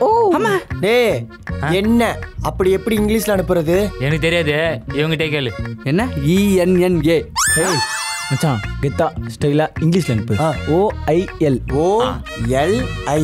டேய் என்ன அப்படி எப்படி இங்கிலீஷ்ல அனுப்புறது எனக்கு தெரியாது இவங்கிட்டே கேளு என்ன இஎன்என்ஏ ஏய் மச்சான் கெத்தா ஸ்டைலா இங்கிலீஷ்ல அனுப்பு ஆ. O I L O L I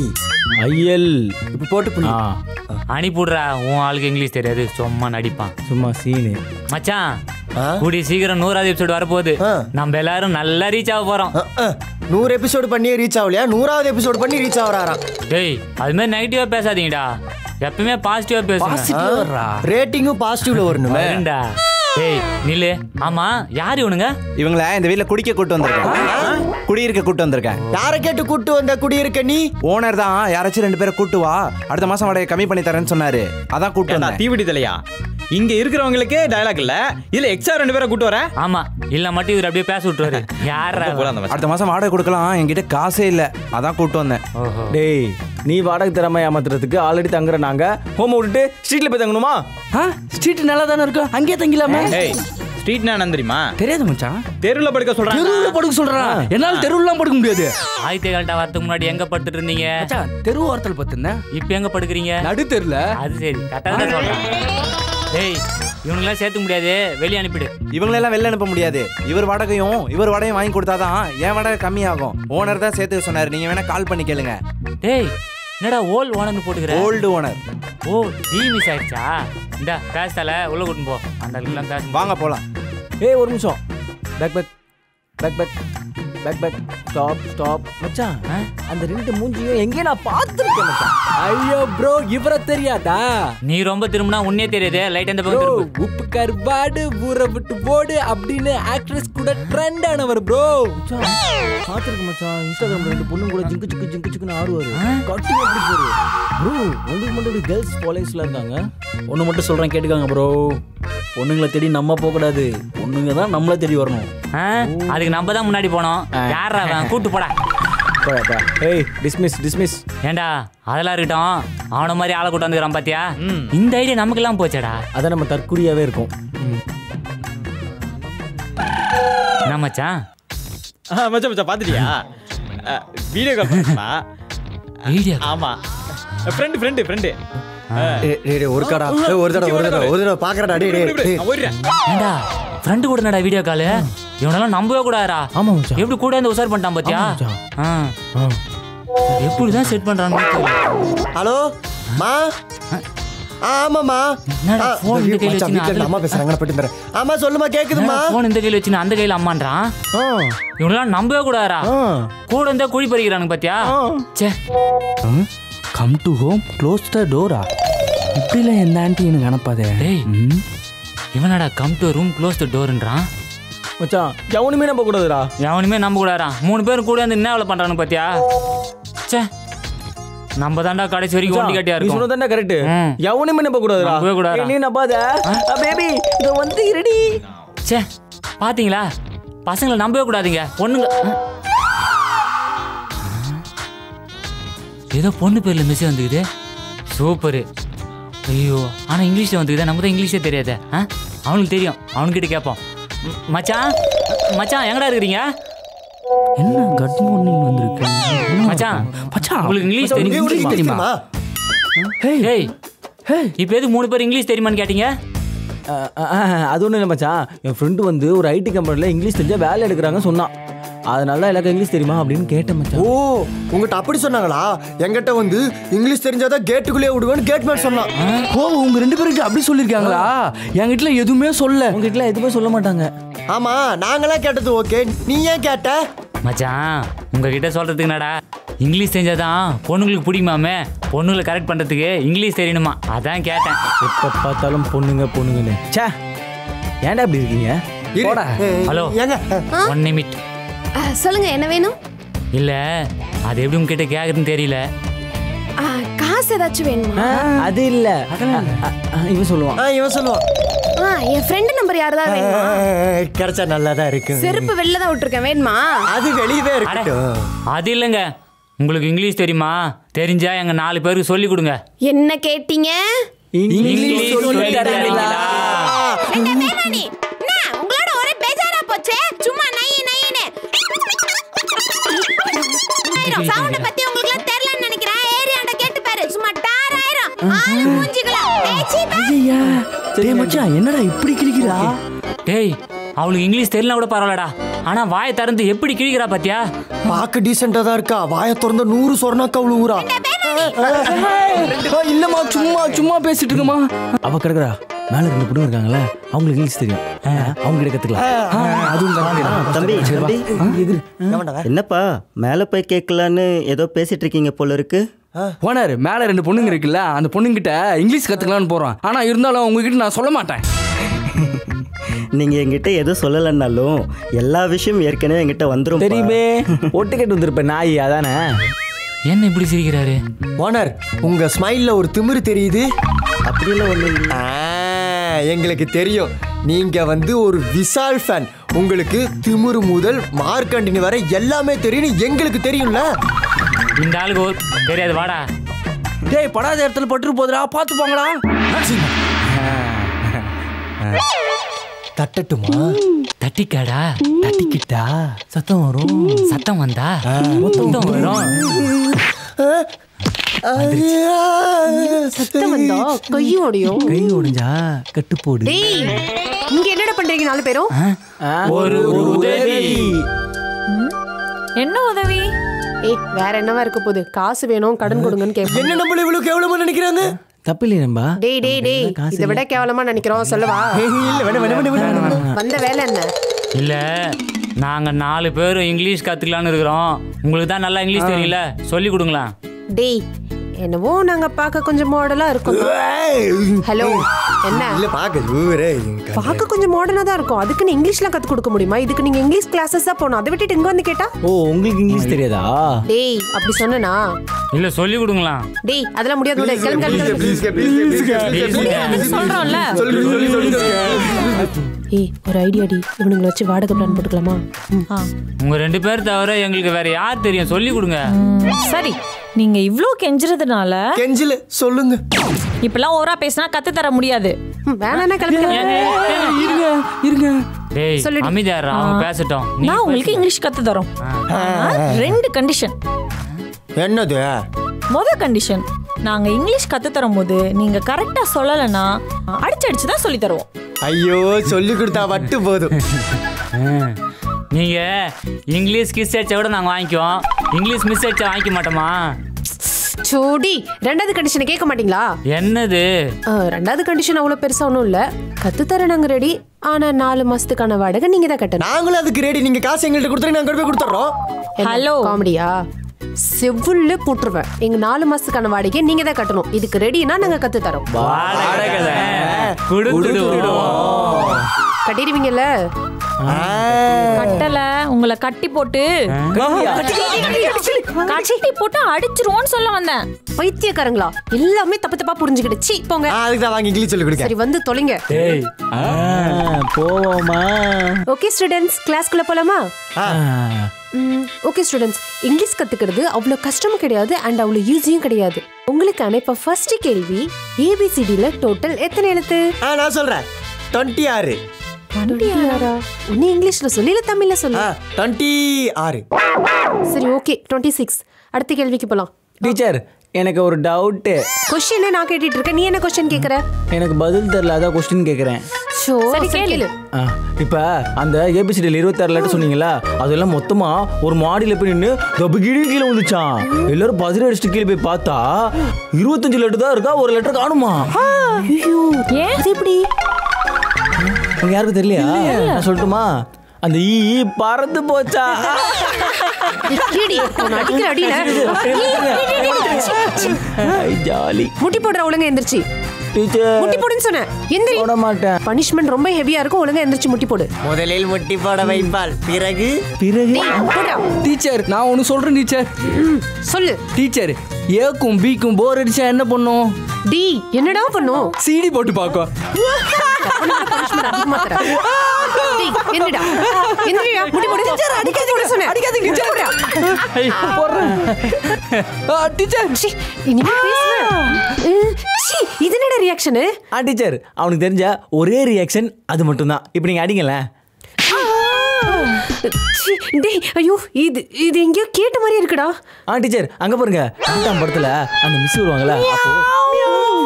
I L இப்ப போட்டு புள்ளி ஆ அனுப்பிவிடுறா உன் ஆளுக்கு இங்கிலீஷ் தெரியாது சும்மா நடிப்பான் சும்மா சீனு மச்சான் ஆ? கூடிய சீக்கிரம் நூறாவது எபிசோடு வரப்போகுது ஆ. நம்ம எல்லாரும் நல்லா ரீச் ஆக போறோம் அஹ், அஹ். நூறு எபிசோடு பண்ணி ரீச் ஆகலையா நூறாவது எபிசோடு பண்ணி ரீச் ஆகுறாராம் டேய் அது மாதிரி நெகட்டிவா பேசாதீங்கடா எப்பவுமே பாசிட்டிவா பேசுங்க ரேட்டிங்கும் பாசிட்டிவ்ல வரணுமே வருண்டா டேய் நில்லு ஆமா யார் இவனுங்க இவங்கள இந்த வீட்ல குடிக்க கூட்டு வந்திருக்கேன் குடியிருக்க கூட்டு வந்திருக்கேன் யாரை கேட்டு கூட்டு வந்த குடியிருக்க நீ ஓனர் தான் யாராச்சும் ரெண்டு பேரை கூட்டு வா அடுத்த மாசம் வாடகை கம்மி பண்ணி தரேன்னு சொன்னாரு அதான் கூட்டு ஏண்டா வந்தேன் தீவட்டி தலையா இங்க இருக்கிறவங்களுக்கே டயலாக் இல்ல இதுல எக்ஸ்ட்ரா ரெண்டு பேரை கூட்டு வர ஆமா இல்ல மட்டும் இவர் அப்படியே பேச விட்டுருவாரு யாரா போல அந்த அடுத்த மாசம் வாடகை கொடுக்கலாம் என்கிட்ட காசே இல்ல அதான் கூட்டு வந்தேன் ஓஹோ டேய் நீ வாடகை திறமை ஏமாத்துறதுக்கு ஆல்ரெடி தங்குற நாங்க ஹோம் விட்டுட்டு ஸ்ட்ரீட்ல போய் தங்கணுமா ஆ ஸ்ட்ரீட் நல்லா தானே இருக்கு அங்கேயே தங்கிலாமே ஏய் ஸ்ட்ரீட் நான் தெரியுமா தெரியாது மச்சான் தெருவுல படுக்க சொல்றாங்க தெருவுல படுக்க சொல்றான் என்னால தெருவுலாம் படுக்க முடியாது ஆதித்ய கல்ட்டா வரதுக்கு முன்னாடி எங்க படுத்துட்டு இருந்தீங்க மச்சான் தெரு ஓரத்தில் பத்துனேன் இப்ப எங்க படுக்கிறீங்க நடு தெருல அது சரி கரெக்டாக தான் சொல்றேன் டேய் இவனுங்களாம் சேர்த்துக்க முடியாது வெளியே அனுப்பிடு இவங்களெல்லாம் வெளில அனுப்ப முடியாது இவர் வாடகையும் இவர் வாடகையும் வாங்கி கொடுத்தாதான் என் வாடகை கம்மியாகும் ஓனர் தான் சேர்த்து சொன்னாரு நீங்க வேணா கால் பண்ணி கேளுங்க டேய் என்னடா ஓல் ஓனர்னு போட்டுக்கிற ஓல்டு ஓனர் ஓ டி மிஸ் ஆயிடுச்சா இந்த பேச தல உள்ள கூட்டின்னு போ அந்த எல்லாம் பேச வாங்க போலாம் ஏய் ஒரு நிமிஷம் back back back back back back stop stop மச்சான் ஆ? அந்த ரெண்டு மூஞ்சியும் எங்கேயோ நான் பார்த்துருக்கேன் மச்சான் ஐயோ ப்ரோ இவரை தெரியாதா நீ ரொம்ப திரும்பினா உன்னே தெரியுது லைட் அந்த ப்ரோ பக்கம் திருப்பு உப்பு கருவாடு ஊற விட்டு போடு அப்படின்னு ஆக்ட்ரஸ் கூட ட்ரெண்ட் ஆனவர் ப்ரோ பார்த்துருக்க மச்சான் இன்ஸ்டாகிராம்ல ரெண்டு பொண்ணு கூட ஜிங்கு ஜிங்கு ஜிங்கு ஜிங்குன்னு ஆடுவாரு கட்டி எப்படி போரு ப்ரோ உங்களுக்கு மட்டும் இப்படி கேர்ள்ஸ் ஃபாலோயிங்ஸ்ல இருக்காங்க ஒன்று மட்டும் சொல்றேன் கேட்டுக்காங்க ப்ரோ பொண்ணுங்களை தேடி நம்ம போகக்கூடாது பொண்ணுங்க தான் நம்மள தேடி வரணும் ஆ? அதுக்கு நம்ம தான் முன்னாடி போனோம் யாரா அவன் கூட்டு போடா போடா, போடா. ஏய் டிஸ்மிஸ் டிஸ்மிஸ் ஏண்டா அதெல்லாம் இருக்கட்டும் அவன மாதிரி ஆளை கூட்டு வந்துக்கிறான் பாத்தியா இந்த ஐடியா நமக்கு எல்லாம் போச்சேடா அதான் நம்ம தற்குறியாவே இருக்கும் என்ன மச்சான் ஆ, மச்சான் மச்சான் பாத்துட்டியா வீடியோ கால் பண்ணா வீடியோ ஆமா ஃப்ரெண்டு ஃப்ரெண்டு ஃப்ரெண்டு டேய், டேய், டேய், ஒரு கடா ஏய், ஒரு தடவை ஒரு தடவை ஒரு தடவை பாக்குறடா டேய் டேய், டேய் ஓடுறேன் ஏண்டா ஃப்ரெண்டு கூட என்னடா வீடியோ காலு இவனெல்லாம் நம்பவே கூடாதா ஆமா மச்சான். எப்படி கூட இருந்து உசார் பண்ணிட்டான் பாத்தியா ஆமா மச்சான். ஆ. எப்படிதான் செட் பண்றான்னு தெரியல. ஹலோ மா ஆ, ஆமாம்மா என்னடா ஆ, phone இந்த கையில மச்சான், வச்சுன்னு வீட்டுல அதுல- அம்மா பேசுறாங்க நான் போயிட்டு வந்துடுறேன். ஆமா சொல்லுமா கேக்குதுமா போன் இந்த கையில வச்சு அந்த கையில அம்மான்றான் ஆ இவனெல்லாம் நம்பவே கூடாதா ஆ கூட இருந்தா குழி பறிக்கிறானுங்க பாத்தியா ச்சே come to home close the டோரா இப்படிலாம் எந்த ஆண்டி எனக்கு அனுப்பாதே டேய் ம் இவனடா come to room close the டோர்ன்றான் மச்சான் எவனுமே நம்ப கூடாதுடா எவனுமே நம்ப கூடாரான் மூணு பேரும் கூட வந்து என்ன வேலை பண்றானு பாத்தியா ச்சே நம்ம தான்டா கடைசி வரைக்கும் ஒண்டி கட்டியா நீ இருக்கும் சொன்னதாண்டா கரெக்ட் ம். எவனுமே நம்ப கூடாதுடா நம்பவே கூடாதுடா. ஏய், நீ நம்பாத பேபி இத வந்து ரெடி ச்சே பாத்தீங்களா பசங்களை நம்பவே கூடாதீங்க பொண்ணுங்க ஏதோ பொண்ணு பேர்ல மெசேஜ் வந்துக்குது சூப்பரு ஐயோ ஆனா இங்கிலீஷ்ல வந்துக்குதா நம்ம தான் இங்கிலீஷே தெரியாதே ஆ அவனுக்கு தெரியும் அவன்கிட்ட கேட்போம் ம், மச்சான் மச்சான் எங்கடா இருக்கிறீங்க என்ன கட் மார்னிங் வந்திருக்கு மச்சான் மச்சான் உங்களுக்கு இங்கிலீஷ் ஏய், தெரியும் இங்கிலீஷ் தெரியுமா ஹேய் ஏய் இப்போ எதுக்கு மூணு பேர் இங்கிலீஷ் தெரியுமான்னு கேட்டீங்க அஹ், அஹ், அஹ், அது ஒன்றும் இல்லை மச்சான் என் ஃப்ரெண்டு வந்து ஒரு ஐடி கம்பெனியில் இங்கிலீஷ் தெரிஞ்சா வேலை எடுக்கிறாங்கன்னு சொன்னான் அதனால தான் எல்லாருக்கும் இங்கிலீஷ் தெரியுமா அப்படின்னு கேட்டேன் மச்சான் ஓ உங்ககிட்ட அப்படி சொன்னாங்களா என்கிட்ட வந்து இங்கிலீஷ் தெரிஞ்சாதான் கேட்டுக்குள்ளே விடுவேன்னு கேட்மேன் சொன்னான் ஓ உங்க ரெண்டு பேருக்கு அப்படி சொல்லியிருக்காங்களா என்கிட்ட எதுவுமே சொல்ல உங்ககிட்ட எதுவுமே சொல்ல மாட்டாங்க ஆமா நாங்களாம் கேட்டது ஓகே நீ ஏன் கேட்ட மச்சான் உங்ககிட்ட சொல்றதுக்கு என்னடா இங்கிலீஷ் தெரிஞ்சாதான் பொண்ணுங்களுக்கு பிடிக்குமாமே பொண்ணுங்களை கரெக்ட் பண்றதுக்கு இங்கிலீஷ் தெரியணுமா அதான் கேட்டேன் எப்போ பார்த்தாலும் பொண்ணுங்க பொண்ணுங்கன்னு ச்சே ஏன்டா இப்படி இருக்கீங்க இரு. போடா ஏய், ஹலோ. ஏங்க ஒன் நிமிட் ஆ, சொல்லுங்க என்ன வேணும் இல்ல அது எப்படி உங்ககிட்ட கேக்குறதுன்னு தெரியல ஆ, காசு ஏதாச்சும் வேணுமா ஆ, அது இல்ல அ, அ, அ, இவன் சொல்லுவான் ஆ, இவன் சொல்லுவான் ஆ, என் ஃப்ரெண்டு நம்பர் யாரதா வேணுமா ஏய், கிடைச்சா நல்லா தான் இருக்கு செருப்பு வெளில தான் விட்டுருக்கேன் வேணுமா அது வெளியவே அட, இருக்கட்டும் அது இல்லைங்க உங்களுக்கு இங்கிலீஷ் தெரியுமா தெரிஞ்சா எங்க நாலு பேருக்கு சொல்லி கொடுங்க என்ன கேட்டீங்க இங்கிலீஷ் சொல்லி தரீங்களா? என்ன வேணானி என்ன உங்களோட ஒரே பேஜாரா போச்சே சும்மா நைய நையனே சவுண்ட் பத்தி உங்களுக்கு தெரியலன்னு நினைக்கிறேன் ஏரியாண்ட கேட்டு பாரு சும்மா டாரா ஆள் மூஞ்சிக்கலாம் பேச்சு ஐயா சரி மச்சான் என்னடா இப்படி கிழிக்கிறா டேய் அவளுக்கு இங்கிலீஷ் தெரியல கூட பரவாயில்லடா ஆனா வாயை திறந்து எப்படி கிழிக்கிறா பாத்தியா பார்க்க டீசெண்டா தான் இருக்கா வாயை திறந்த நூறு சொர்ணாக்கா அவ்வளவு ஊரா இல்லம்மா சும்மா சும்மா பேசிட்டு இருக்கமா அவ கிடக்குறா மேல ரெண்டு பொண்ணு இருக்காங்கல்ல அவங்களுக்கு இங்கிலீஷ் தெரியும் அவங்க கிட்ட கத்துக்கலாம் அதுவும் கத்துக்கலாம். தம்பி சரி, வா. தம்பி ஆ, என்னப்பா மேலே போய் கேட்கலான்னு ஏதோ பேசிட்டு இருக்கீங்க போல இருக்கு ஓனர் மேல ரெண்டு பொண்ணுங்க இருக்குல்ல அந்த பொண்ணுங்கிட்ட இங்கிலீஷ் கத்துக்கலாம்னு போறோம் ஆனா இருந்தாலும் உங்ககிட்ட நான் சொல்ல மாட்டேன் நீங்க என்கிட்ட எதுவும் சொல்லலைன்னாலும் எல்லா விஷயம் ஏற்கனவே என்கிட்ட வந்துரும் தெரியுமே ஒட்டுக்கட்டு வந்திருப்பேன் நாய் அதானே என்ன இப்படி சிரிக்கிறாரு ஓனர் உங்க ஸ்மைல்ல ஒரு திமிரு தெரியுது அப்படியெல்லாம் ஒன்றும் இல்லை ஆ, எங்களுக்கு தெரியும் நீங்க வந்து ஒரு விசால் ஃபேன் உங்களுக்கு திமிரு முதல் மார்க்கண்டினி வரை எல்லாமே தெரியும் எங்களுக்கு தெரியும்ல இந்த ஆளுக்கு ஒரு- தெரியாது வாடா டேய் படாத இடத்துல பட்டு போதுடா பார்த்து போங்கடா தட்டட்டுமா தட்டிக்காடா தட்டிக்கிட்டா சத்தம் வரும் சத்தம் வந்தா முத்தம் வரும் சத்தம் வந்தா கையும் ஓடியும் கை உடைஞ்சா கட்டு போடு டேய் இங்க என்னடா பண்றீங்க நாலு பேரும் ஒரு உதவி என்ன உதவி ஏய் வேற என்னவா இருக்க போகுது காசு வேணும் கடன் கொடுங்கன்னு கேட்போம் என்ன நம்மள இவ்வளவு கேவலமா நினைக்கிறாங்க தப்பு இல்லையே நம்பா டேய் டேய் டேய் காசு இதை விட கேவலமா நினைக்கிறோம் சொல்லவா இல்ல வேணாம் வேணாம் வேணாம் வேணாம் வந்த வேலை என்ன இல்ல நாங்க நாலு பேரும் இங்கிலீஷ் கத்துக்கலாம்னு இருக்கிறோம் உங்களுக்கு தான் நல்லா இங்கிலீஷ் தெரியல சொல்லி கொடுங்களா டேய் என்னவோ நாங்க பார்க்க கொஞ்சம் மாடலா இருக்கோம் ஹலோ என்ன இல்ல பாக்க ஊரே பார்க்க கொஞ்சம் மாடர்னா தான் இருக்கும் அதுக்கு நீ இங்கிலீஷ்லாம் கத்து கொடுக்க முடியுமா இதுக்கு நீங்க இங்கிலீஷ் கிளாஸஸ் தான் போகணும் அதை விட்டுட்டு இங்க வந்து கேட்டா ஓ உங்களுக்கு இங்கிலீஷ் தெரியாதா டேய் அப்படி சொன்னனா இல்ல சொல்லி கொடுங்களா டேய் அதெல்லாம் முடியாது விடு. கிளம்பு, கிளம்பு, கிளம்பு. சொல்றோம்ல ஏய் ஒரு ஐடியா டி இவனுங்களை வச்சு வாடகை பிளான் போட்டுக்கலாமா ம். உங்க ரெண்டு பேர் தவிர எங்களுக்கு வேற யார் தெரியும் சொல்லி கொடுங்க சரி நீங்க இவ்ளோ கெஞ்சுறதுனால கெஞ்சில சொல்லுங்க இப்பெல்லாம் ஓரா பேசினா கத்து தர முடியாது ம், வேணாம்னா கிளம்பி கிளம்பு. இருங்க இருங்க டேய் சொல்லுடி. அமைதியாரா அவங்க பேசட்டும் நீ நான் உங்களுக்கு இங்கிலீஷ் கத்து தரோம் ஆனா, ரெண்டு கண்டிஷன் என்னது முத கண்டிஷன் நாங்க இங்கிலீஷ் கத்து தரும் போது நீங்க கரெக்டா சொல்லலைன்னா அடிச்சு அடிச்சு தான் சொல்லி தருவோம் ஐயோ சொல்லி கொடுத்தா வட்டு போதும் ம். நீங்க இங்கிலீஷ் கிஸ் அடிச்சா கூட நாங்க வாங்கிக்குவோம் இங்கிலீஷ் மிஸ் அடிச்சா வாங்கிக்க மாட்டோமா சோடி ரெண்டாவது கண்டிஷனை கேட்க மாட்டீங்களா என்னது ஆ, ரெண்டாவது கண்டிஷன் அவ்வளவு பெருசா ஒன்றும் இல்ல கத்து தர நாங்க ரெடி ஆனா நாலு மாசத்துக்கான வாடகை நீங்க தான் கட்டணும் நாங்களும் அதுக்கு ரெடி நீங்க காசு எங்கள்கிட்ட கொடுத்துருங்க நாங்க கொண்டு போய் கொடுத்துறோம் ஹலோ காமெடியா செவ்வுள்ள போட்டுருவேன் எங்க நாலு மாசத்துக்கான வாடகை நீங்க தான் கட்டணும் இதுக்கு ரெடினா நாங்க கத்து தரோம் வாடகை கொடுத்துடுவோம் கட்டிடுவீங்கல்ல கட்டல உங்களை கட்டி போட்டு கட்டி போட்டு அடிச்சிருவோம்னு சொல்ல வந்தேன் பைத்தியக்காரங்களா எல்லாமே தப்பு தப்பா புரிஞ்சுக்கிட்டு சீ போங்க ஆ, அதுக்கு தான் வாங்கி இங்கிலீஷ் சொல்லி கொடுங்க சரி வந்து தொலைங்க டேய் போவோமா ஓகே ஸ்டூடெண்ட்ஸ் கிளாஸ்க்குள்ள போலாமா ஆ. ஓகே ஸ்டூடெண்ட்ஸ் இங்கிலீஷ் கத்துக்கிறது அவ்வளோ கஷ்டமும் கிடையாது அண்ட் அவ்வளோ ஈஸியும் கிடையாது உங்களுக்கான இப்போ ஃபர்ஸ்ட் கேள்வி ஏபிசிடியில் டோட்டல் எத்தனை எழுத்து ஆ நான் சொல்றேன் டுவெண்ட்டி ஆறு ஒன்னு இங்கிலீஷ்ல சொல்லி இல்ல தமிழ்ல சொல்லு ஆ டுவெண்ட்டி ஆறு சரி ஓகே டுவெண்ட்டி சிக்ஸ் அடுத்த கேள்விக்கு போலாம் டீச்சர் எனக்கு ஒரு டவுட்டு கொஸ்டின் நான் கேட்டுட்டு இருக்கேன் நீ என்ன கொஸ்டின் கேக்குற எனக்கு பதில் தெரியல அதான் கொஸ்டின் கேட்குறேன் ஷோ சரி, கேளு. இப்போ அந்த ஏபிசிடியில் இருபத்தாறு லெட்டர் சொன்னீங்களா அதெல்லாம் மொத்தமாக ஒரு மாடியில் போய் நின்று தப்பு கீழே கீழே வந்துச்சான் எல்லாரும் பதில் அடிச்சுட்டு கீழே போய் பார்த்தா இருபத்தஞ்சு லெட்டர் தான் இருக்கா ஒரு லெட்டர் காணுமா ஏன் அது எப்படி உங்க யாருக்கும் தெரியலையா நான் சொல்லட்டுமா அந்த ஈ பறந்து போச்சா கீடி உன்னை அடிக்கிற அடியில ஜாலி முட்டி போடுற ஒழுங்கா எந்திரிச்சு டீச்சர் முட்டி போடுன்னு சொன்னேன் எந்திரி போட மாட்டேன் பனிஷ்மெண்ட் ரொம்ப ஹெவியா இருக்கும் ஒழுங்கா எந்திரிச்சு முட்டி போடு முதலில் முட்டி போட வைப்பாள் பிறகு பிறகு போடா. டீச்சர் நான் ஒன்று சொல்றேன் டீச்சர் ம், சொல்லு டீச்சர் ஏக்கும் பிக்கும் போர் அடிச்சா என்ன பண்ணும் டி என்னடா பண்ணும் சிடி போட்டு பார்க்கும் பனிஷ்மெண்ட் அதிகமா தர டேய், எந்திரிடா எந்திரிடா முட்டி போடு அடிக்காதீங்க போட சொன்னேன் அடிக்காதீங்க போடுடா போடுறேன் டீச்சர் ச்சீ, இனிமே பேசுவேன் ம், ச்சீ, இது என்னடா ரியாக்ஷனு ஆ டீச்சர் அவனுக்கு தெரிஞ்ச ஒரே ரியாக்ஷன் அது மட்டும்தான் இப்போ நீங்கள் அடிங்களேன் டேய் ஐயோ இது இது எங்கேயோ கேட்ட மாதிரி இருக்குடா ஆ டீச்சர் அங்கே பாருங்க ஆண்டாம் படத்தில் அந்த மிஸ் வருவாங்கல்ல அப்போ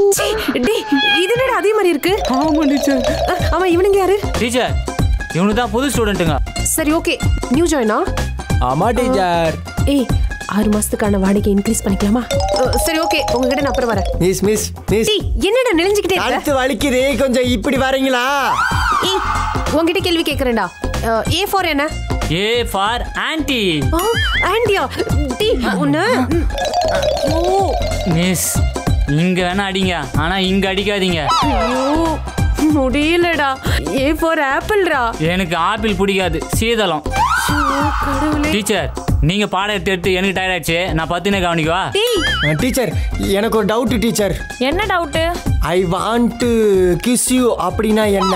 சீ, டேய் இது என்னடா அதே மாதிரி இருக்கு ஆமா டீச்சர் அஹ், ஆமா இவனுங்க யாரு டீச்சர் இவனுக்கு தான் புது ஸ்டூடெண்ட்டுங்க சரி ஓகே நியூ ஜாயினா ஆமா டீச்சர் ஏய் ஆறு மாசத்துக்கான வாடகை இன்க்ரீஸ் பண்ணிக்கலாமா அஹ், சரி ஓகே உங்ககிட்ட நான் அப்புறம் வரேன் மிஸ் மிஸ் மிஸ் டேய் என்னடா நெளிஞ்சுக்கிட்டே இருக்க கழுத்து வலிக்குது கொஞ்சம் இப்படி வரீங்களா ஏய் உங்ககிட்ட கேள்வி கேக்குறேன்டா ஏ ஃபார் என்ன ஏ ஃபார் ஆன்டி ஆ, ஆண்டியா டேய் உன்ன ஓ மிஸ் இங்க வேணா அடிங்க ஆனா இங்க அடிக்காதீங்க ஐயோ முடியலடா ஏ ஃபார் ஆப்பிள்ரா எனக்கு ஆப்பிள் பிடிக்காது சீதளம் ஐயோ, கடவுளே டீச்சர் நீங்க பாடம் எடுத்து எடுத்து எனக்கு டயர்ட் ஆயிடுச்சு நான் பத்தினே கவனிக்கவா டேய் டீச்சர் எனக்கு ஒரு டவுட் டீச்சர் என்ன doubt I want to kiss you அப்படின்னா என்ன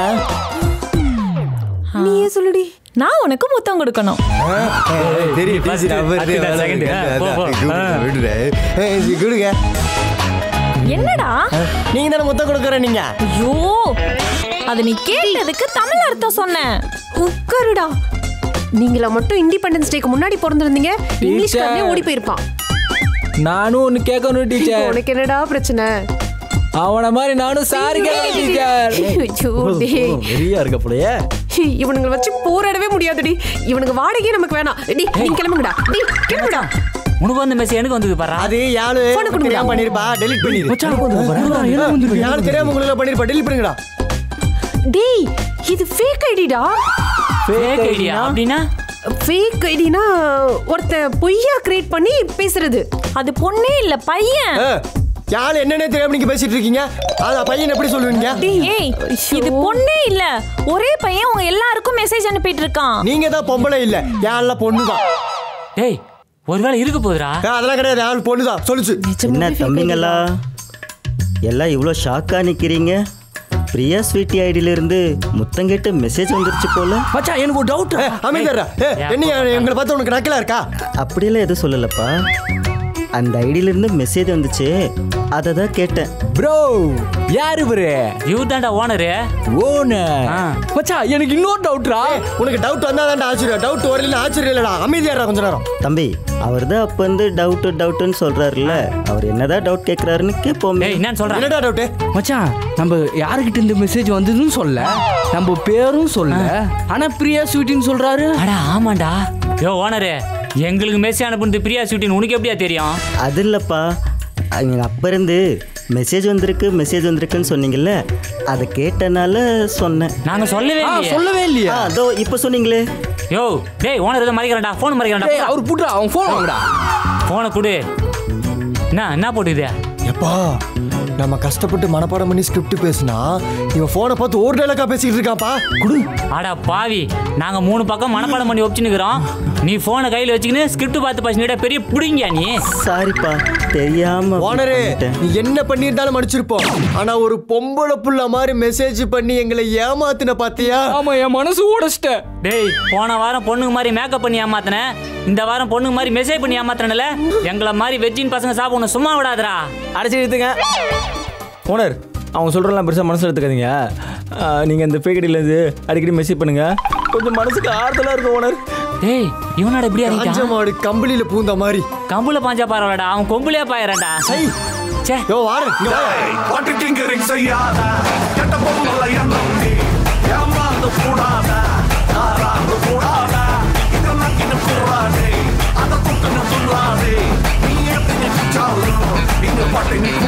நீயே சொல்லுடி நான் உனக்கு முத்தம் கொடுக்கணும் தெரியும் first, அதுதான் second. போ, போ. கொடுங்க என்னடா நீங்க தானே முத்தம் கொடுக்குற நீங்க ஐயோ அது நீ கேட்டதுக்கு தமிழ் அர்த்தம் சொன்னேன் உட்காருடா நீங்களா மட்டும் இண்டிபெண்டன்ஸ் டேக்கு முன்னாடி பிறந்திருந்தீங்க இங்கிலீஷ் காரனே ஓடி போயிருப்பான் நானும் ஒன்னு கேட்கணும் டீச்சர் உனக்கு என்னடா பிரச்சனை அவன மாதிரி நானும் சாரி கேட்கணும் டீச்சர் ஐயோ, டேய். வெறியா இருக்க போலயே இவனுங்களை வச்சு போராடவே முடியாதுடி இவனுக்கு வாடகையே நமக்கு வேணாம் டேய் நீங்க கிளம்புங்கடா டேய் கிளம்புடா உனக்கு வந்த மெசேஜ் எனக்கு வந்தது பாரா அது யாரு Phone கொடுங்க. தெரியாம பண்ணிருப்பா டெலிட் பண்ணிரு யாரு தெரியாம உங்களுக்கு பண்ணிருப்பா டெலிட் பண்ணுங்கடா டேய் இது ஃபேக் ஐடிடா ஃபேக் ஐடியா அப்படின்னா ஃபேக் ஐடினா ஒருத்தன் பொய்யா கிரியேட் பண்ணி பேசுறது அது பொண்ணே இல்ல பையன் ஏ, யாரு என்னன்னே தெரியாம நீங்க பேசிட்டு இருக்கீங்க அத பையன் எப்படி சொல்லுவீங்க ஏய் இது பொண்ணே இல்ல ஒரே பையன் உங்க எல்லாருக்கும் மெசேஜ் அனுப்பிட்டு இருக்கான் நீங்க தான் பொம்பளை இல்ல யாரெல்லாம் பொண்ணுதான் டேய் ஒருவேளை இருக்க போகுதுடா ஏ, அதெல்லாம் கிடையாது யாரு பொண்ணுதான் சொல்லுச்சு என்ன தம்பிங்களா எல்லாம் இவ்வளோ ஷாக்காக நிற்கிறீங்க பிரியா ஸ்வீட்டி ஐடியிலிருந்து முத்தம் கேட்டு மெசேஜ் வந்துருச்சு போல மச்சான் எனக்கு ஒரு டவுட் ஏ, அமைதியாரா ஏ, என்ன எங்களை பார்த்து உனக்கு நக்கலா இருக்கா அப்படியெல்லாம் எதுவும் சொல்லலப்பா அந்த ஐடியிலிருந்து மெசேஜ் வந்துச்சு அதை தான் கேட்டேன் ப்ரோ யாரு இவரு இவர் தான்டா ஓனரு ஓனர் ஆ. மச்சான் எனக்கு இன்னொரு டவுட்ரா உனக்கு டவுட் வந்தா தான் ஆச்சரியம் டவுட் வரல ஆச்சரியம் இல்லடா அமைதியாரா கொஞ்ச நேரம் தம்பி அவர் தான் அப்போ வந்து டவுட்டு டவுட்டுன்னு சொல்கிறாருல்ல அவர் என்னதான் டவுட் கேட்குறாருன்னு கேட்போமே டேய் என்னன்னு சொல்றேன் என்னடா டவுட் மச்சான் நம்ம யாருக்கிட்ட இந்த மெசேஜ் வந்ததுன்னு சொல்ல நம்ம பேரும் சொல்ல ஆனா பிரியா ஸ்வீட்டின்னு சொல்றாரு அடா ஆமாண்டா யோ ஓனரு எங்களுக்கு மெசேஜ் அனுப்புனது பிரியா ஸ்வீட்டின்னு உனக்கு எப்படியா தெரியும் அது இல்லைப்பா எங்கள் அப்பா இருந்து மெசேஜ் வந்திருக்கு மெசேஜ் வந்திருக்குன்னு சொன்னீங்கல்ல அதை கேட்டனால சொன்னேன் நாங்க சொல்லவே ஆ, இல்லையே சொல்லவே ஆ இல்லையா அதோ இப்போ சொன்னீங்களே யோ டேய் ஓனர் ஏதோ மறைக்கிறேன்டா ஃபோன் டேய் மறைக்கிறேன்டா அவர் புட்றா அவன் போன் வாங்கடா ஃபோனை கொடு என்ன என்ன போட்டுது எப்பா நம்ம கஷ்டப்பட்டு மனப்பாடம் பண்ணி ஸ்கிரிப்ட் பேசினா இவன் போனை பார்த்து ஒரு டைலாக்கா பேசிக்கிட்டு இருக்காப்பா குடு அடா பாவி நாங்க மூணு பக்கம் மனப்பாடம் பண்ணி வச்சுன்னுக்குறோம் நீ ஃபோனை கையில வச்சுக்கின்னு ஸ்கிரிப்ட் பார்த்து பேசினிட பெரிய புடிங்கியா நீ சாரிப்பா தெரியாம அப்படி ஓனரே பண்ணிட்டேன். நீ என்ன பண்ணியிருந்தாலும் மன்னிச்சிருப்போம் ஆனா ஒரு பொம்பளை புள்ள மாதிரி மெசேஜ் பண்ணி எங்களை ஏமாத்தின பாத்தியா ஆமா என் மனசு உடைச்சிட்டேன் டேய் போன வாரம் பொண்ணுங்க மாதிரி மேக்கப் பண்ணி ஏமாத்தினேன் இந்த வாரம் பொண்ணுங்க மாதிரி மெசேஜ் பண்ணி ஏமாத்தினல எங்களை மாதிரி வெஜ்ஜின் பசங்க சாப்பிடணும் சும்மா விடாதடா அடைச்சி எடுத்துங்க ஓனர் அவங்க சொல்கிறலாம் பெருசாக மனசில் எடுத்துக்காதீங்க நீங்கள் இந்த பேக்கடியிலேருந்து அடிக்கடி மெசேஜ் பண்ணுங்க கொஞ்சம் மனசுக்கு ஆறுதலாக இருக்கும் ஓனர் டேய் இவனோட இப்படி காஞ்ச அறிவிட்டான் மாடு கம்பளியில பூந்த மாதிரி கம்புல பாஞ்சா பரவாயில்லடா அவன் கொம்புலயே பாயிரண்டா சை சே யோ வாரன் இங்க வா. பாட்டு டிங்கரிங் செய்யாத கெட்ட பொம்மலை எண்ணம் நீ ஏமாந்து கூடாத நாராந்து கூடாத இதெல்லாம் கிட்ட கூடாதே அதை குட்டுன்னு சொல்லாதே நீ எப்படி நினைச்சாலும் இந்த பாட்டை நீ